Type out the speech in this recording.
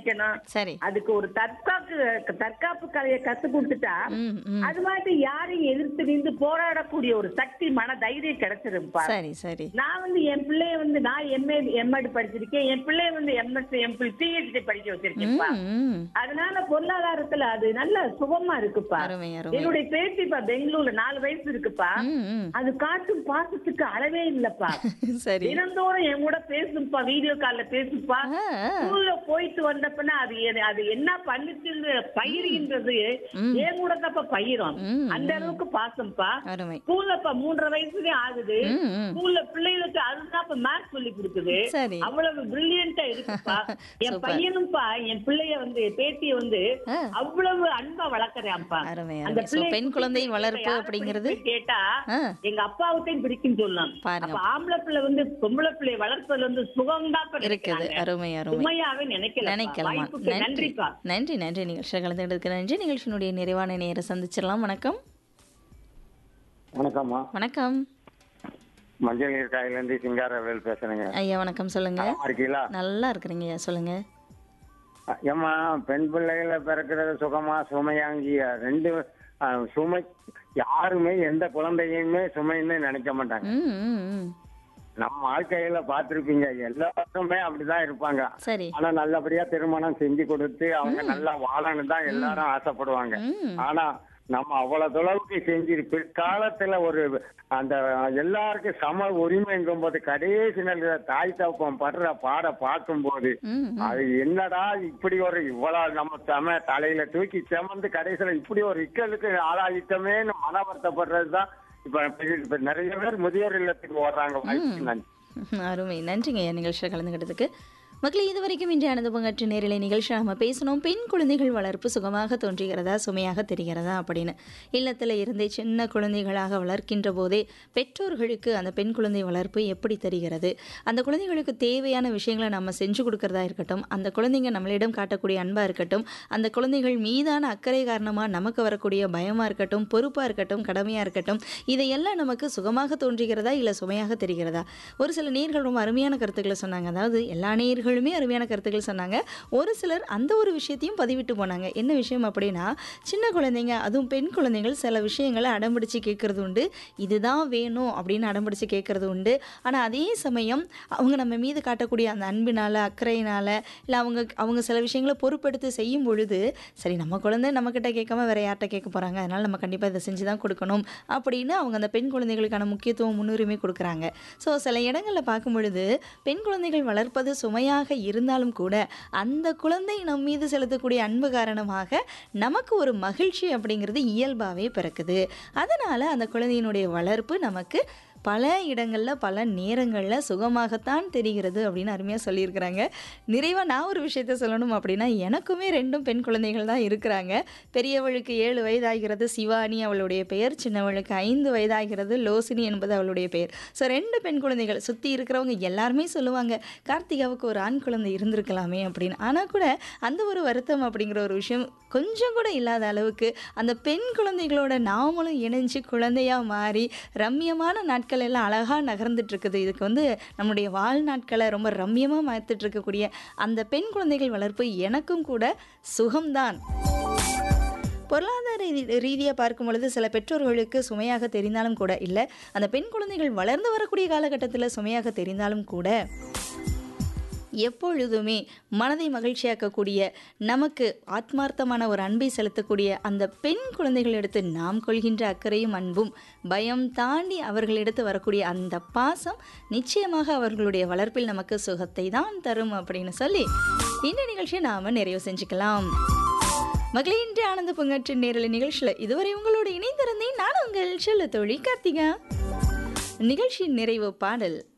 மதிக்கணும் சரி அதுக்கு ஒரு தற்காப்பு தற்காப்பு கலையை கத்து கொடுத்துட்டா ம் ம் அது மாதிரி யாரையும் எதிர்த்து நின்று போராடக்கூடிய ஒரு சக்தி மன தைரியம் கிடைச்சிருப்பா சரி சரி நான் வந்து என் பிள்ளைய வந்து நான் எம்ஏ எம்எட் படிச்சிருக்கேன் என் பிள்ளைய வந்து எம்எஸ் எம்பிள் பிஹெச்டி படிக்க வச்சிருக்கேன்ப்பா ம் ம் அதனால பொருளாதாரத்துல அது நல்ல சுகமா இருக்குப்பா அருமை அருமை என்னுடைய பேத்திப்பா பெங்களூர்ல நாலு வயசு இருக்குப்பா ம் ம் அது காட்டும் பாசத்துக்கு அளவே இல்லப்பா சரி தினந்தோறும் என் கூட பேசும்பா வீடியோ கால்ல பேசுப்பா ஆ, ஆ. ஸ்கூல்ல போயிட்டு வந்தப்பனா அது எ- அது என்ன பண்ணுச்சுன்னு பயிருன்றது என் கூட தப்ப பயிரும் ம், அந்த அளவுக்கு பாசம்ப்பா அருமை ஸ்கூல்லப்பா மூன்றரை வயசுலயே ஆகுது ம் ம் ஸ்கூல்ல பிள்ளைகளுக்கு அதுதான் இப்ப மேத்ஸ் சொல்லி கொடுக்குது சரி அவ்வளவு பிரில்லியண்டா இருக்குப்பா என் Super. பையனும்பா என் பிள்ளைய வந்து பேத்திய வந்து ஆ. அவ்வளவு அன்பா வளர்க்கறான்ப்பா அருமை அந்த அருமை ஸோ பிள்ளைய பெண் குழந்தையின் வளர்ப்பு யாரை அப்படிங்கிறது பிடிக்கும்னு கேட்டா ஆ. எங்க அப்பாவுக்கும் பிடிக்கும் சொல்லலாம் பாருங்க. அப்ப ஆம்பளை பிள்ளை வந்து பொம்பளை பிள்ளை வளர்ப்பதுல வந்து சுகம்தான் இப்ப இருக்குது நினைக்கிறாங்க. அருமை அருமை சுமையாவே நினைக்கல நினைக்கலாமா வாய்ப்புக்கு நன்றி நன்றிப்பா நன்றி நன்றி நிகழ்ச்சியில் கலந்துக்கிட்டதுக்கு நன்றி நிகழ்ச்சியினுடைய நிறைவான நேர சந்திச்சிடலாம் வணக்கம் வணக்கம்மா வணக்கம் மஞ்சள் நீர் காயிலேருந்து சிங்காரவேல் பேசுறேங்க ஐயா வணக்கம் சொல்லுங்க நலமா இருக்கீங்களா நல்லா இருக்கிறீங்க ஐயா சொல்லுங்க ஏம்மா பெண் பிள்ளைகளை பிறக்கிறது சுகமா சுமையாங்கி ரெண்டு ஆ, சுமை யாருமே எந்த குழந்தையுமே சுமைன்னு நினைக்க மாட்டாங்க ம் ம் ம் நம்ம வாழ்க்கையில பார்த்திருப்பீங்க எல்லாருமே அப்படிதான் இருப்பாங்க சரி ஆனா நல்லபடியா திருமணம் செஞ்சு கொடுத்து அவங்க நல்லா வாழணும் தான் எல்லாரும் ஆசைப்படுவாங்க ம் ஆனா நம்ம அவ்வளவு தொலைவுக்கு செஞ்சு பிற்காலத்துல ஒரு அந்த எல்லாருக்கும் சம உரிமைங்கும் போது கடைசி நேரத்துல தாய் தப்பம் படுற பாட பார்க்கும்போது ம் அது என்னடா இப்படி ஒரு இவ்வளவு நம்ம சம தலையில தூக்கி செமந்து கடைசியில இப்படி ஒரு இக்கலுக்கு ஆளாயிட்டமேன்னு மன வருத்தப்படுறதுதான் இப்ப இப்ப நிறைய பேர் முதியோர் இல்லத்துக்கு ஓடுறாங்க வாய்ப்பு நன்றி அருமை நன்றிங்க ஐயா நிகழ்ச்சியில் கலந்துக்கிட்டதுக்கு மக்களே இதுவரைக்கும் இன்றைய அனுபவங்கற்ற நேரிலை நிகழ்ச்சியில் நம்ம பேசணும் பெண் குழந்தைகள் வளர்ப்பு சுகமாக தோன்றுகிறதா சுமையாக தெரிகிறதா அப்படின்னு இல்லத்தில் இருந்தே சின்ன குழந்தைகளாக வளர்க்கின்ற போதே பெற்றோர்களுக்கு அந்த பெண் குழந்தை வளர்ப்பு எப்படி தெரிகிறது அந்த குழந்தைகளுக்கு தேவையான விஷயங்களை நம்ம செஞ்சு கொடுக்கறதா இருக்கட்டும் அந்த குழந்தைங்க நம்மளிடம் காட்டக்கூடிய அன்பாக இருக்கட்டும் அந்த குழந்தைகள் மீதான அக்கறை காரணமாக நமக்கு வரக்கூடிய பயமாக இருக்கட்டும் பொறுப்பாக இருக்கட்டும் கடமையாக இருக்கட்டும் இதையெல்லாம் நமக்கு சுகமாக தோன்றுகிறதா இல்லை சுமையாக தெரிகிறதா ஒரு சில நேர்கள் ரொம்ப அருமையான கருத்துக்களை சொன்னாங்க அதாவது எல்லா நேர்களுமே அருமையான கருத்துக்கள் சொன்னாங்க ஒரு சிலர் அந்த ஒரு விஷயத்தையும் பதிவிட்டு போனாங்க என்ன விஷயம் அப்படின்னா சின்ன குழந்தைங்க அதுவும் பெண் குழந்தைகள் சில விஷயங்களை அடம்பிடிச்சு கேட்கறது உண்டு இதுதான் வேணும் அப்படின்னு அடம்பிடிச்சு கேட்கறது உண்டு ஆனால் அதே சமயம் அவங்க நம்ம மீது காட்டக்கூடிய அந்த அன்பினால அக்கறையினால இல்லை அவங்க அவங்க சில விஷயங்களை பொறுப்பெடுத்து செய்யும் பொழுது சரி நம்ம குழந்தை நம்மக்கிட்ட கேட்காம வேற யார்கிட்ட கேட்க போகிறாங்க அதனால் நம்ம கண்டிப்பாக இதை செஞ்சு தான் கொடுக்கணும் அப்படின்னு அவங்க அந்த பெண் குழந்தைகளுக்கான முக்கியத்துவம் முன்னுரிமை கொடுக்குறாங்க ஸோ சில இடங்களில் பார்க்கும் பொழுது பெண் குழந்தைகள் வளர்ப்பது சுமையாக இருந்தாலும் கூட அந்த குழந்தை நம் மீது செலுத்தக்கூடிய அன்பு காரணமாக நமக்கு ஒரு மகிழ்ச்சி அப்படிங்கிறது இயல்பாகவே பிறக்குது அதனால் அந்த குழந்தையினுடைய வளர்ப்பு நமக்கு பல இடங்களில் பல நேரங்களில் சுகமாகத்தான் தெரிகிறது அப்படின்னு அருமையாக சொல்லியிருக்கிறாங்க நிறைவாக நான் ஒரு விஷயத்த சொல்லணும் அப்படின்னா எனக்குமே ரெண்டும் பெண் குழந்தைகள் தான் இருக்கிறாங்க பெரியவளுக்கு ஏழு வயதாகிறது சிவானி அவளுடைய பெயர் சின்னவளுக்கு ஐந்து வயதாகிறது லோசினி என்பது அவளுடைய பெயர் ஸோ ரெண்டு பெண் குழந்தைகள் சுற்றி இருக்கிறவங்க எல்லாருமே சொல்லுவாங்க கார்த்திகாவுக்கு ஒரு ஆண் குழந்தை இருந்திருக்கலாமே அப்படின்னு ஆனால் கூட அந்த ஒரு வருத்தம் அப்படிங்கிற ஒரு விஷயம் கொஞ்சம் கூட இல்லாத அளவுக்கு அந்த பெண் குழந்தைகளோட நாமளும் இணைஞ்சு குழந்தையாக மாறி ரம்மியமான நாட்கள் எல்லாம் அழகாக நகர்ந்துட்டு இருக்குது இதுக்கு வந்து நம்முடைய வாழ்நாட்களை ரொம்ப ரம்மியமாக மாற்றிட்டு இருக்கக்கூடிய அந்த பெண் குழந்தைகள் வளர்ப்பு எனக்கும் கூட சுகம்தான் பொருளாதார ரீதி ரீதியாக பார்க்கும் பொழுது சில பெற்றோர்களுக்கு சுமையாக தெரிந்தாலும் கூட இல்லை அந்த பெண் குழந்தைகள் வளர்ந்து வரக்கூடிய காலகட்டத்தில் சுமையாக தெரிந்தாலும் கூட எப்பொழுதுமே மனதை மகிழ்ச்சியாக்கக்கூடிய நமக்கு ஆத்மார்த்தமான ஒரு அன்பை செலுத்தக்கூடிய அந்த பெண் குழந்தைகளிடத்து நாம் கொள்கின்ற அக்கறையும் அன்பும் பயம் தாண்டி அவர்களிடத்து வரக்கூடிய அந்த பாசம் நிச்சயமாக அவர்களுடைய வளர்ப்பில் நமக்கு சுகத்தை தான் தரும் அப்படின்னு சொல்லி இந்த நிகழ்ச்சியை நாம் நிறைவு செஞ்சுக்கலாம் மகளே இன்று ஆனந்த பங்கற்ற நேரலை நிகழ்ச்சியில் இதுவரை உங்களோடு இணைந்திருந்தேன் நான் உங்கள் செல்ல தோழி கார்த்திகா நிகழ்ச்சியின் நிறைவு பாடல்